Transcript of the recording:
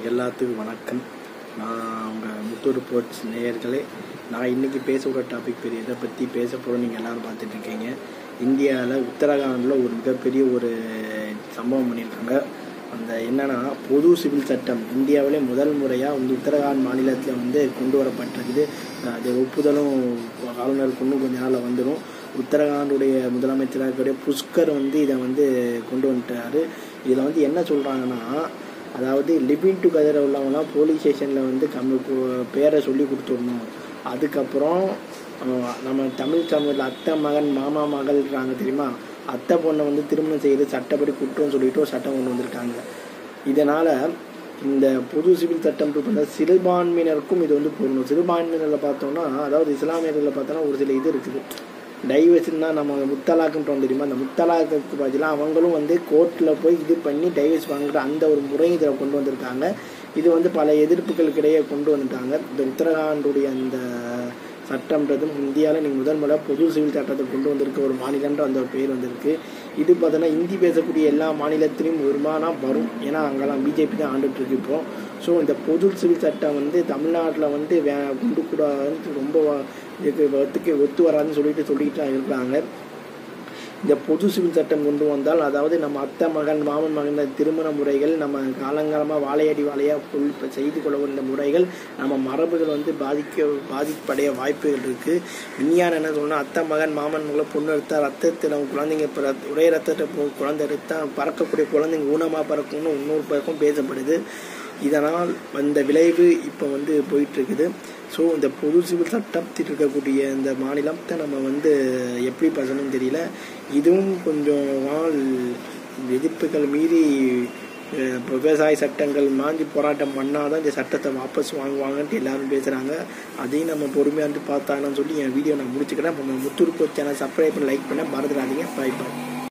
எல்லாத்துக்கும் வணக்கம் நான் உங்கள் முத்து ரிப்போர்ட்ஸ் நேயர்களே நான் இன்றைக்கி பேச ஒரு டாபிக் பெரிய இதை பற்றி பேச போகிறோம் நீங்கள் எல்லோரும் பார்த்துட்டு இருக்கீங்க இந்தியாவில் உத்தரகாண்டில் ஒரு மிகப்பெரிய ஒரு சம்பவம் பண்ணியிருக்காங்க அந்த என்னன்னா பொது சிவில் சட்டம் இந்தியாவிலே முதல் முறையாக வந்து உத்தரகாண்ட் மாநிலத்தில் வந்து கொண்டு வரப்பட்டிருக்குது அது ஒப்புதலும் ஆளுநருக்கு இன்னும் கொஞ்ச நாளில் வந்துடும் உத்தரகாண்டுடைய முதலமைச்சராக இருக்கக்கூடிய புஷ்கர் வந்து இதை வந்து கொண்டு வந்துட்டாரு இதில் வந்து என்ன சொல்கிறாங்கன்னா அதாவது லிவிங் டுகெதர் உள்ளவங்களாம் போலீஸ் ஸ்டேஷனில் வந்து கம்மி பேரை சொல்லி கொடுத்துடணும் அதுக்கப்புறம் அஹ், நம்ம தமிழ் சமூகத்தில் அத்தை மகன் மாமா மகள்ன்றாங்க தெரியுமா அத்தை பொண்ணை வந்து திருமணம் செய்து சட்டப்படி குற்றம் சொல்லிட்டு ஒரு சட்டம் கொண்டு வந்திருக்காங்க இதனால் இந்த பொது சிவில் சட்டம் பார்த்தா சிறுபான்மையினருக்கும் இது வந்து பொருந்தும் சிறுபான்மையினரில் பார்த்தோம்னா அதாவது இஸ்லாமியர்களில் பார்த்தோன்னா ஒரு சில இது இருக்குது டைவர்ஸ்னா நம்ம முத்தலாக்குன்றோம் தெரியுமா அந்த முத்தலாக்கு பதிலாக அவங்களும் வந்து கோர்ட்டில் போய் இது பண்ணி டைவர்ஸ் வாங்குற அந்த ஒரு முறையும் இதில் கொண்டு வந்திருக்காங்க இது வந்து பல எதிர்ப்புகளுக்கிடையே கொண்டு வந்துட்டாங்க இந்த உத்தரகாண்டுடைய அந்த சட்டம்ன்றதும் இந்தியாவில் நீங்கள் முதல் முறை பொது சிவில் சட்டத்தை கொண்டு வந்திருக்க ஒரு மாநிலன்ற அந்த ஒரு பேர் வந்திருக்கு இது பார்த்தோன்னா ஹிந்தி பேசக்கூடிய எல்லா மாநிலத்திலையும் வருமானா வரும் ஏன்னா அங்கெல்லாம் பிஜேபி தான் ஆண்டுட்டு இருக்கு இப்போ ஸோ இந்த பொது சிவில் சட்டம் வந்து தமிழ்நாட்டில் வந்து வே கொண்டு கூடாதுன்னு ரொம்ப வ- இதுக்கு ஒத்துக்கு ஒத்து வராதுன்னு சொல்லிட்டு சொல்லிட்டு தான் இருக்காங்க இந்த பொது சிவில் சட்டம் கொண்டு வந்தால் அதாவது நம்ம அத்தை மகன் மாமன் மகன் இந்த திருமண முறைகள் நம்ம காலங்காலமாக வாழையடி வாழையாக புல் இப்போ செய்து கொள்ள இந்த முறைகள் நம்ம மரபுகள் வந்து பாதிக்க பாதிப்படைய வாய்ப்புகள் இருக்குது விஞ்ஞானம் என்ன சொல்லணும் அத்தை மகன் மாமன் மகளை பொண்ணு எடுத்தா ரத்தத்தில் அவங்க குழந்தைங்க இப்போ ரத்த- ஒரே ரத்தத்தை போ- குழந்தை எடுத்தா பறக்கக்கூடிய குழந்தைங்க ஊனமாக பறக்கும்னு இன்னொரு பக்கம் பேசப்படுது இதனால் வந்த விளைவு இப்போ வந்து போயிட்டுருக்குது ஸோ இந்த பொது சிவில் சட்டத்தில் இருக்கக்கூடிய இந்த மாநிலத்தை நம்ம வந்து எப்படி பேசணும்னு தெரியல இதுவும் கொஞ்சம் நாள் எதிர்ப்புகள் மீறி அஹ், இப்போ விவசாய சட்டங்கள் மாஞ்சி போராட்டம் பண்ணால் தான் இந்த சட்டத்தை வாபஸ் வாங்குவாங்கன்ட்டு எல்லாரும் பேசுகிறாங்க அதையும் நம்ம பொறுமையாக இருந்து பார்த்தாங்கன்னு சொல்லி என் வீடியோ நான் முடிச்சுக்கிறேன் இப்போ முத்துருப்போ சேனல் சப்ஸ்கிரைப் பண்ணி லைக் பண்ண மறந்துடாதீங்க பை பாய்